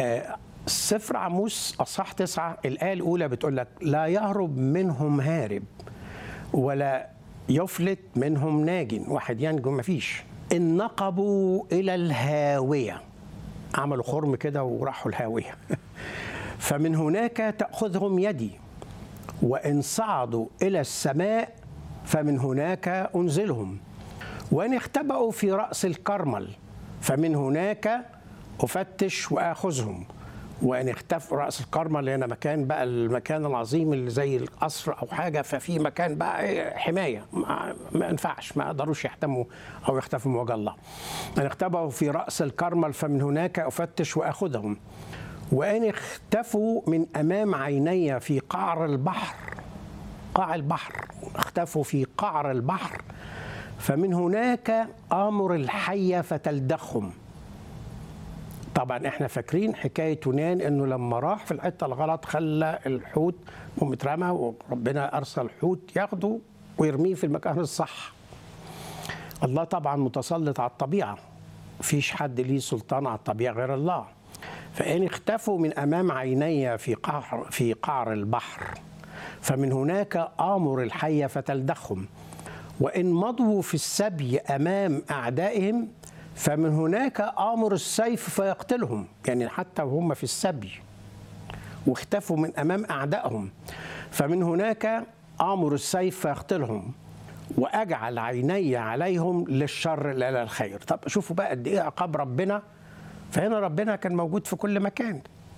آه، سفر عموس اصحاح تسعة الآية الأولى بتقول لك لا يهرب منهم هارب ولا يفلت منهم ناج واحد ينجو مفيش إن نقبوا إلى الهاوية عملوا خرم كده وراحوا الهاوية فمن هناك تأخذهم يدي وإن صعدوا إلى السماء فمن هناك أنزلهم وإن اختبأوا في رأس الكرمل فمن هناك أفتش وآخذهم وإن اختفوا رأس الكرمل اللي هنا مكان بقى المكان العظيم اللي زي القصر أو حاجة ففي مكان بقى إيه حماية ما, ما ينفعش ما قدروش يحتموا أو يختفوا من وجه الله إن اختبأوا في رأس الكرمل فمن هناك أفتش وآخذهم وإن اختفوا من أمام عيني في قعر البحر قاع البحر اختفوا في قعر البحر فمن هناك امر الحيه فتلدخهم طبعا احنا فاكرين حكايه يونان انه لما راح في الحته الغلط خلى الحوت مترمى وربنا ارسل حوت ياخده ويرميه في المكان الصح الله طبعا متسلط على الطبيعه مفيش حد ليه سلطان على الطبيعه غير الله فان اختفوا من امام عيني في قعر في قعر البحر فمن هناك امر الحيه فتلدخهم وان مضوا في السبي امام اعدائهم فمن هناك امر السيف فيقتلهم يعني حتى وهم في السبي واختفوا من امام اعدائهم فمن هناك امر السيف فيقتلهم واجعل عيني عليهم للشر لا للخير طب شوفوا بقى قد ايه عقاب ربنا فهنا ربنا كان موجود في كل مكان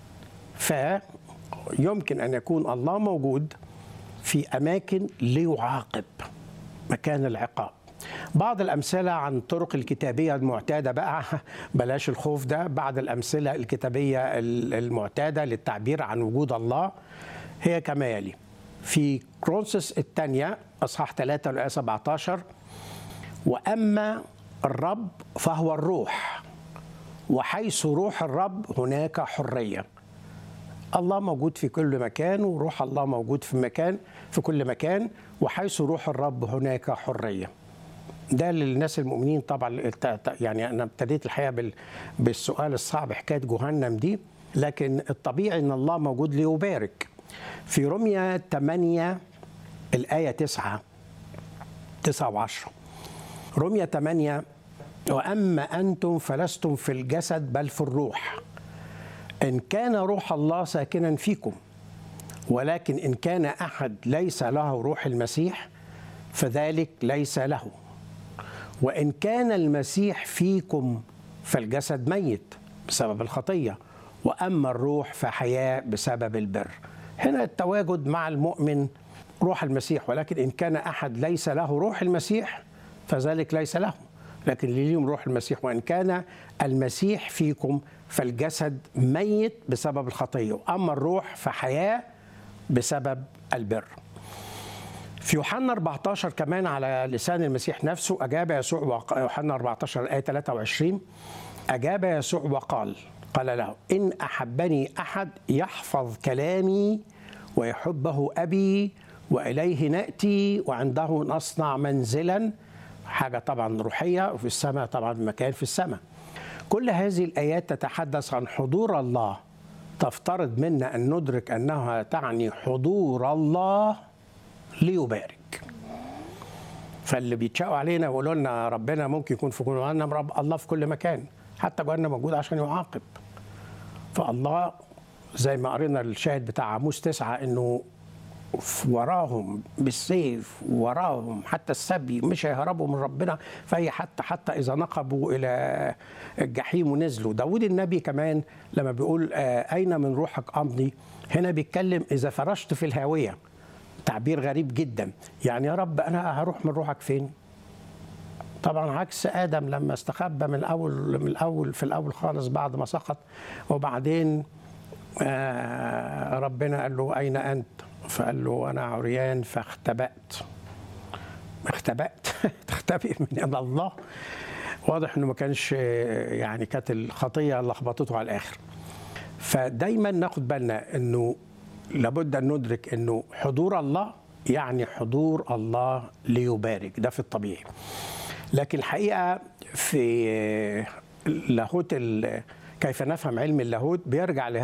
فيمكن ان يكون الله موجود في اماكن ليعاقب مكان العقاب بعض الأمثلة عن طرق الكتابية المعتادة بقى بلاش الخوف ده بعض الأمثلة الكتابية المعتادة للتعبير عن وجود الله هي كما يلي في كرونسس الثانية أصحاح 3 الآية 17 وأما الرب فهو الروح وحيث روح الرب هناك حرية الله موجود في كل مكان وروح الله موجود في مكان في كل مكان وحيث روح الرب هناك حريه ده للناس المؤمنين طبعا يعني انا ابتديت الحقيقه بالسؤال الصعب حكايه جهنم دي لكن الطبيعي ان الله موجود ليبارك في رمية 8 الآية 9 9 و10 رمية 8 وأما أنتم فلستم في الجسد بل في الروح إن كان روح الله ساكنا فيكم ولكن إن كان أحد ليس له روح المسيح فذلك ليس له وإن كان المسيح فيكم فالجسد ميت بسبب الخطية وأما الروح فحياة بسبب البر هنا التواجد مع المؤمن روح المسيح ولكن إن كان أحد ليس له روح المسيح فذلك ليس له لكن ليهم روح المسيح وإن كان المسيح فيكم فالجسد ميت بسبب الخطية وأما الروح فحياة بسبب البر في يوحنا 14 كمان على لسان المسيح نفسه أجاب يسوع وق... يوحنا 14 الآية 23 أجاب يسوع وقال قال له إن أحبني أحد يحفظ كلامي ويحبه أبي وإليه نأتي وعنده نصنع منزلا حاجة طبعا روحية وفي السماء طبعا مكان في السماء كل هذه الآيات تتحدث عن حضور الله تفترض منا أن ندرك أنها تعني حضور الله ليبارك فاللي بيتشاقوا علينا ويقولوا لنا ربنا ممكن يكون في كل مكان رب الله في كل مكان حتى جهنم موجود عشان يعاقب فالله زي ما قرينا الشاهد بتاع عاموس تسعة انه وراهم بالسيف وراهم حتى السبي مش هيهربوا من ربنا فهي حتى حتى اذا نقبوا الى الجحيم ونزلوا داود النبي كمان لما بيقول اين من روحك امضي هنا بيتكلم اذا فرشت في الهاويه تعبير غريب جدا يعني يا رب انا هروح من روحك فين طبعا عكس ادم لما استخبى من الاول من الاول في الاول خالص بعد ما سقط وبعدين آه ربنا قال له اين انت فقال له انا عريان فاختبأت اختبأت تختبئ من الله واضح انه ما كانش يعني كانت الخطيه لخبطته على الاخر فدايما ناخد بالنا انه لابد ان ندرك انه حضور الله يعني حضور الله ليبارك ده في الطبيعي لكن الحقيقه في لاهوت كيف نفهم علم اللاهوت بيرجع